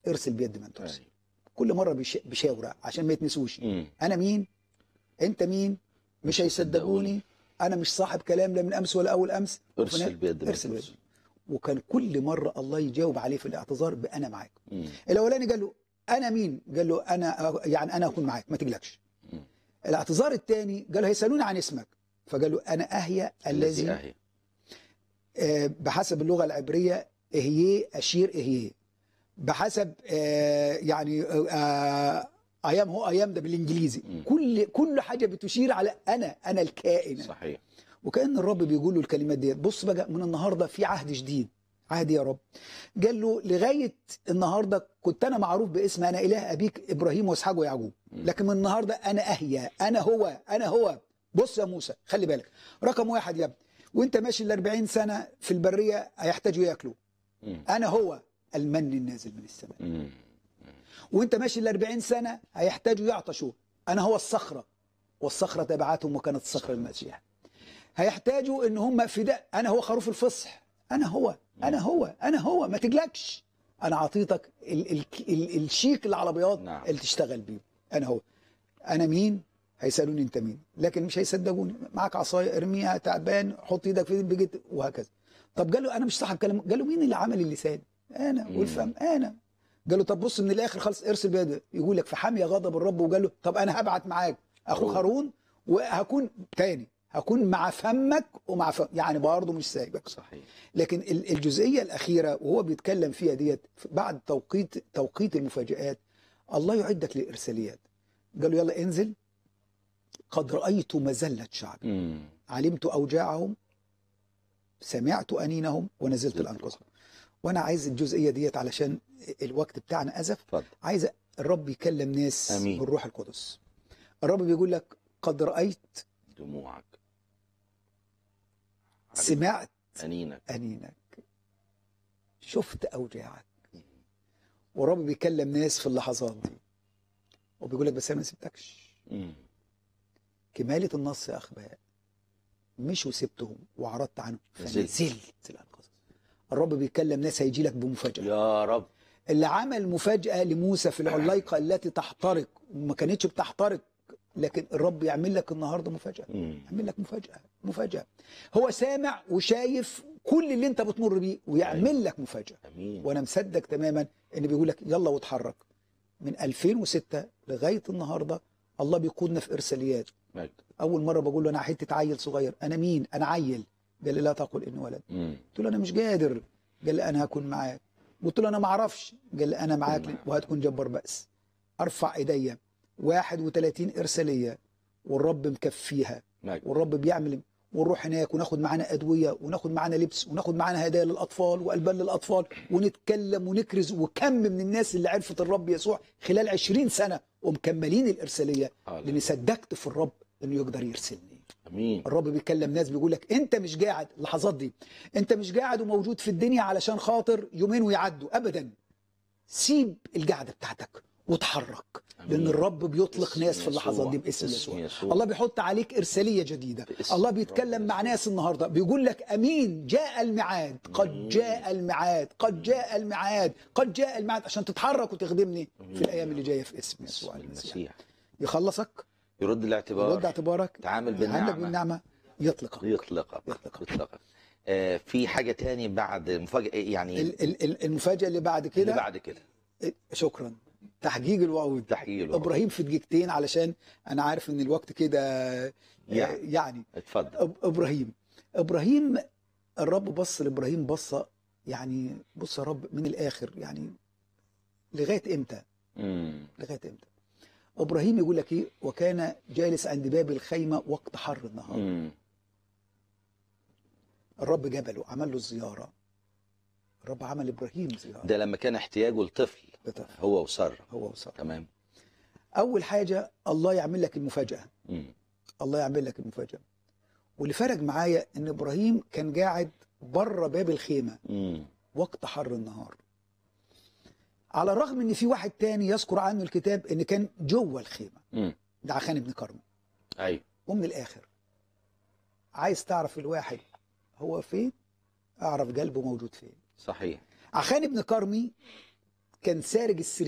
ارسل بيد من ترسل أيوة. كل مره بيش- بيشاور عشان ما يتنسوش مم. انا مين انت مين مش هيصدقوني انا مش صاحب كلام لا من امس ولا اول امس ارسل بيد من ارسل بيد. ترسل. وكان كل مره الله يجاوب عليه في الاعتذار بانا معاك مم. الاولاني قال له انا مين قال له انا يعني انا اكون معاك ما تقلقش مم. الاعتذار الثاني قال له هيسالوني عن اسمك فقال له انا اهيا الذي أهي آه، بحسب اللغه العبريه اهيه اشير اهيه بحسب آه، يعني آه، ايام هو ايام ده بالانجليزي مم. كل كل حاجه بتشير على انا انا الكائن صحيح وكان الرب بيقول له الكلمات ديت بص بقى من النهارده في عهد جديد عهد يا رب قال له لغايه النهارده كنت انا معروف باسم انا اله ابيك ابراهيم واسحاق ويعقوب مم. لكن من النهارده انا اهيا انا هو انا هو بص يا موسى خلي بالك رقم واحد يا ابني وانت ماشي ال 40 سنه في البريه هيحتاجوا ياكلوا مم. انا هو المن النازل من السماء مم. وانت ماشي ال 40 سنه هيحتاجوا يعطشوا انا هو الصخره والصخره تبعتهم وكانت الصخره المسيح هيحتاجوا ان هم فداء انا هو خروف الفصح انا هو انا هو انا هو ما تقلقش انا عطيتك ال ال ال الشيك اللي على بياض نعم. اللي تشتغل بيه انا هو انا مين هيسالوني انت مين لكن مش هيصدقوني معاك عصايه ارميها تعبان حط ايدك في بيجت وهكذا طب قال له انا مش صاحب كلام قال له مين اللي عمل اللسان انا مم. والفم انا قال له طب بص من الاخر خالص ارسل بيده يقول لك فحمي غضب الرب وقال له طب انا هبعت معاك اخو هارون. هارون وهكون تاني هكون مع فمك ومع فم يعني برضه مش سايبك صحيح لكن ال- الجزئيه الاخيره وهو بيتكلم فيها ديت بعد توقيت توقيت المفاجآت الله يعدك للارساليات قال له يلا انزل قد رايت مذله شعبي مم. علمت اوجاعهم سمعت انينهم ونزلت لانقذهم وانا عايز الجزئيه ديت علشان الوقت بتاعنا ازف اتفضل عايز الرب يكلم ناس آمين. بالروح القدس الرب بيقول لك قد رايت دموعك سمعت أنينك انينك شفت اوجاعك والرب بيكلم ناس في اللحظات دي وبيقول لك بس انا ما سبتكش مم. كمالة النص يا اخباء مش وسبتهم وعرضت عنهم نزلت. فنزلت الانقاذ الرب بيكلم ناس هيجي لك بمفاجاه يا رب اللي عمل مفاجاه لموسى في العلايقه التي تحترق وما كانتش بتحترق لكن الرب يعمل لك النهارده مفاجاه مم. يعمل لك مفاجاه مفاجاه هو سامع وشايف كل اللي انت بتمر بيه ويعمل لك مفاجاه أمين وانا مصدق تماما ان بيقول لك يلا واتحرك من 2006 لغايه النهارده الله بيقودنا في ارساليات مجد اول مره بقول له انا حته عيل صغير انا مين انا عيل قال لي لا تقل اني ولد مم. قلت له انا مش قادر قال لي انا هكون معاك قلت له انا ما اعرفش قال لي انا معاك معاك. وهتكون جبار بأس ارفع ايديا 31 ارساليه والرب مكفيها مجد والرب بيعمل ونروح هناك وناخد معانا ادويه وناخد معانا لبس وناخد معانا هدايا للاطفال والبان للاطفال ونتكلم ونكرز وكم من الناس اللي عرفت الرب يسوع خلال 20 سنه ومكملين الارساليه لاني صدقت في الرب انه يقدر يرسلني أمين الرب بيكلم ناس بيقول لك انت مش قاعد اللحظات دي انت مش قاعد وموجود في الدنيا علشان خاطر يومين ويعدوا ابدا سيب القعده بتاعتك وتحرك لان أمين. الرب بيطلق باسم ناس في اللحظات دي يسوع. باسم باسم يسوع يسوع. الله بيحط عليك ارساليه جديده باسم الله الرب بيتكلم مع يسوع. ناس النهارده بيقول لك امين جاء الميعاد قد أمين. جاء الميعاد قد جاء الميعاد قد جاء الميعاد عشان تتحرك وتخدمني أمين. في الايام اللي جايه في اسم باسم يسوع المسيح المسيح يخلصك يرد الاعتبار يرد اعتبارك تعامل عندك بالنعمة بالنعمه يطلقك يطلقك يطلقك. يطلقك آه في حاجة تاني بعد مفاجأة يعني ال- ال- ال- المفاجاه اللي بعد اللي كده بعد كده شكرا تحقيق الوعود تحقيق الوعد. ابراهيم في دقيقتين علشان انا عارف ان الوقت كده يعني. يعني, يعني اتفضل أب- ابراهيم ابراهيم الرب بص لابراهيم بصه يعني بص يا رب من الاخر يعني لغايه امتى مم. لغايه امتى ابراهيم يقول لك ايه وكان جالس عند باب الخيمه وقت حر النهار مم. الرب جبله عمل له زياره الرب عمل ابراهيم زياره ده لما كان احتياجه لطفل بتاع- هو وسارة هو وصار تمام اول حاجه الله يعمل لك المفاجاه مم. الله يعمل لك المفاجاه واللي فرق معايا ان ابراهيم كان قاعد بره باب الخيمه مم. وقت حر النهار على الرغم ان في واحد تاني يذكر عنه الكتاب ان كان جوه الخيمه مم. ده عخان ابن كرم ايوه ومن الاخر عايز تعرف الواحد هو فين اعرف قلبه موجود فين صحيح عخان ابن كرمي كان سارج السرير